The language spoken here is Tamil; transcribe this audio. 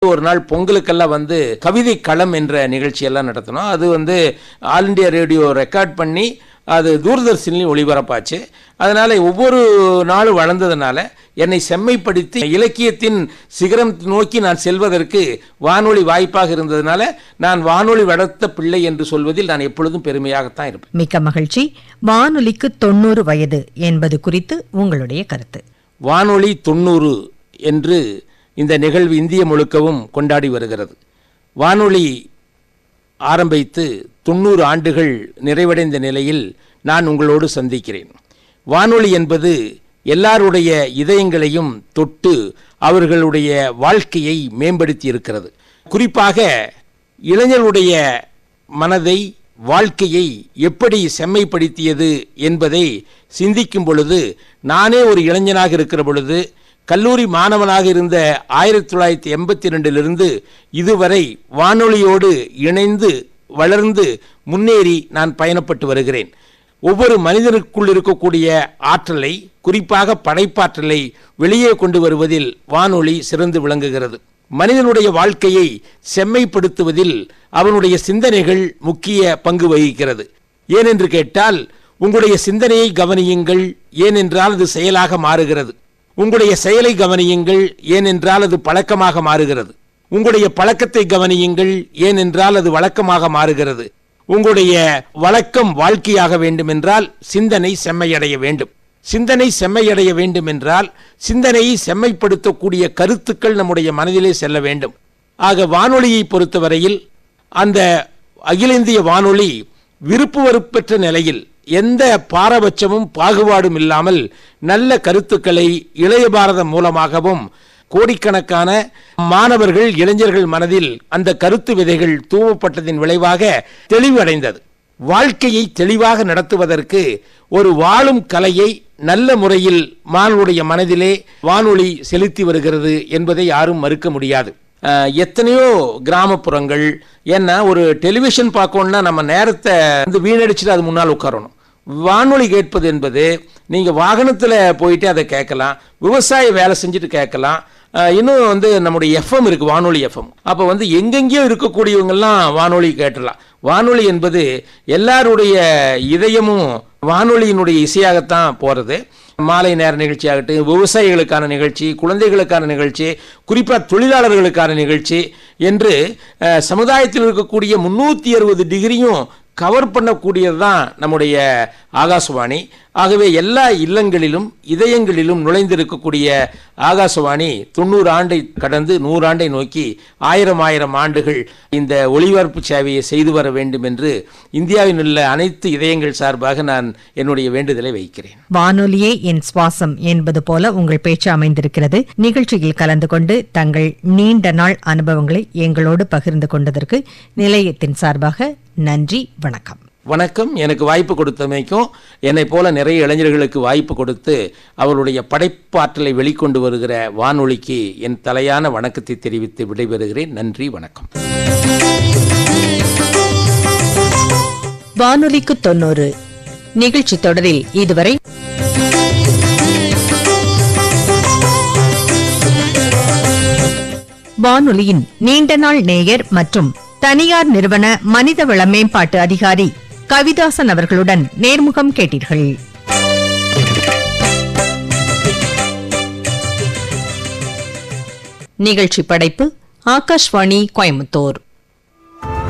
ஒரு நாள் பொங்கலுக்கெல்லாம் வந்து கவிதை களம் என்ற நிகழ்ச்சியெல்லாம் நடத்தினோம் அது வந்து ஆல் இண்டியா ரேடியோ ரெக்கார்ட் பண்ணி அது தூர்தர்ஷன்லையும் ஒளிபரப்பாச்சு அதனால் ஒவ்வொரு நாளும் வளர்ந்ததுனால என்னை செம்மைப்படுத்தி இலக்கியத்தின் சிகரம் நோக்கி நான் செல்வதற்கு வானொலி வாய்ப்பாக இருந்ததுனால நான் வானொலி வளர்த்த பிள்ளை என்று சொல்வதில் நான் எப்பொழுதும் பெருமையாகத்தான் இருப்பேன் மிக்க மகிழ்ச்சி வானொலிக்கு தொண்ணூறு வயது என்பது குறித்து உங்களுடைய கருத்து வானொலி தொண்ணூறு என்று இந்த நிகழ்வு இந்திய முழுக்கவும் கொண்டாடி வருகிறது வானொலி ஆரம்பித்து தொண்ணூறு ஆண்டுகள் நிறைவடைந்த நிலையில் நான் உங்களோடு சந்திக்கிறேன் வானொலி என்பது எல்லாருடைய இதயங்களையும் தொட்டு அவர்களுடைய வாழ்க்கையை மேம்படுத்தி இருக்கிறது குறிப்பாக இளைஞருடைய மனதை வாழ்க்கையை எப்படி செம்மைப்படுத்தியது என்பதை சிந்திக்கும் பொழுது நானே ஒரு இளைஞனாக இருக்கிற பொழுது கல்லூரி மாணவனாக இருந்த ஆயிரத்தி தொள்ளாயிரத்தி எண்பத்தி ரெண்டிலிருந்து இதுவரை வானொலியோடு இணைந்து வளர்ந்து முன்னேறி நான் பயணப்பட்டு வருகிறேன் ஒவ்வொரு மனிதனுக்குள் இருக்கக்கூடிய ஆற்றலை குறிப்பாக படைப்பாற்றலை வெளியே கொண்டு வருவதில் வானொலி சிறந்து விளங்குகிறது மனிதனுடைய வாழ்க்கையை செம்மைப்படுத்துவதில் அவனுடைய சிந்தனைகள் முக்கிய பங்கு வகிக்கிறது ஏனென்று கேட்டால் உங்களுடைய சிந்தனையை கவனியுங்கள் ஏனென்றால் அது செயலாக மாறுகிறது உங்களுடைய செயலை கவனியுங்கள் ஏனென்றால் அது பழக்கமாக மாறுகிறது உங்களுடைய பழக்கத்தை கவனியுங்கள் ஏனென்றால் அது வழக்கமாக மாறுகிறது உங்களுடைய வழக்கம் வாழ்க்கையாக வேண்டும் என்றால் சிந்தனை செம்மையடைய வேண்டும் சிந்தனை செம்மையடைய வேண்டும் என்றால் சிந்தனையை செம்மைப்படுத்தக்கூடிய கருத்துக்கள் நம்முடைய மனதிலே செல்ல வேண்டும் ஆக வானொலியை பொறுத்தவரையில் அந்த அகில இந்திய வானொலி விருப்பு வெறுப்பற்ற நிலையில் எந்த பாரபட்சமும் பாகுபாடும் இல்லாமல் நல்ல கருத்துக்களை இளைய பாரதம் மூலமாகவும் கோடிக்கணக்கான மாணவர்கள் இளைஞர்கள் மனதில் அந்த கருத்து விதைகள் தூவப்பட்டதின் விளைவாக தெளிவடைந்தது வாழ்க்கையை தெளிவாக நடத்துவதற்கு ஒரு வாழும் கலையை நல்ல முறையில் மாணவருடைய மனதிலே வானொலி செலுத்தி வருகிறது என்பதை யாரும் மறுக்க முடியாது அஹ், எத்தனையோ கிராமப்புறங்கள் ஏன்னா ஒரு டெலிவிஷன் பார்க்கணும்னா நம்ம நேரத்தை வந்து வீணடிச்சுட்டு அது முன்னால் உட்காரணும் வானொலி கேட்பது என்பது நீங்கள் வாகனத்தில் போயிட்டு அதை கேட்கலாம் விவசாய வேலை செஞ்சுட்டு கேட்கலாம் அஹ், இன்னும் வந்து நம்முடைய எஃப்எம் இருக்கு வானொலி எஃப்எம் அப்போ வந்து எங்கெங்கேயோ இருக்கக்கூடியவங்கெல்லாம் வானொலி கேட்டலாம் வானொலி என்பது எல்லாருடைய இதயமும் வானொலியினுடைய இசையாகத்தான் போகிறது மாலை நேர நிகழ்ச்சி ஆகட்டும் விவசாயிகளுக்கான நிகழ்ச்சி குழந்தைகளுக்கான நிகழ்ச்சி குறிப்பாக தொழிலாளர்களுக்கான நிகழ்ச்சி என்று அஹ், சமுதாயத்தில் இருக்கக்கூடிய முன்னூற்றி அறுபது டிகிரியும் கவர் பண்ணக்கூடியது தான் நம்முடைய ஆகாசவாணி ஆகவே எல்லா இல்லங்களிலும் இதயங்களிலும் நுழைந்திருக்கக்கூடிய ஆகாசவாணி தொண்ணூறு ஆண்டை கடந்து நூறாண்டை நோக்கி ஆயிரம் ஆயிரம் ஆண்டுகள் இந்த ஒளிபரப்பு சேவையை செய்து வர வேண்டும் என்று இந்தியாவில் உள்ள அனைத்து இதயங்கள் சார்பாக நான் என்னுடைய வேண்டுதலை வைக்கிறேன் வானொலியே என் சுவாசம் என்பது போல உங்கள் பேச்சு அமைந்திருக்கிறது நிகழ்ச்சியில் கலந்து கொண்டு தங்கள் நீண்ட நாள் அனுபவங்களை எங்களோடு பகிர்ந்து கொண்டதற்கு நிலையத்தின் சார்பாக நன்றி வணக்கம் வணக்கம் எனக்கு வாய்ப்பு கொடுத்தமைக்கும் என்னை போல நிறைய இளைஞர்களுக்கு வாய்ப்பு கொடுத்து அவருடைய படைப்பாற்றலை வெளிக்கொண்டு வருகிற வானொலிக்கு என் தலையான வணக்கத்தை தெரிவித்து விடைபெறுகிறேன் நன்றி வணக்கம் வானொலிக்கு தொண்ணூறு நிகழ்ச்சி தொடரில் இதுவரை வானொலியின் நீண்ட நாள் நேயர் மற்றும் தனியார் நிறுவன மனிதவள மேம்பாட்டு அதிகாரி கவிதாசன் அவர்களுடன் நேர்முகம் கேட்டீர்கள் நிகழ்ச்சி படைப்பு ஆகாஷ்வாணி கோயம்புத்தூர்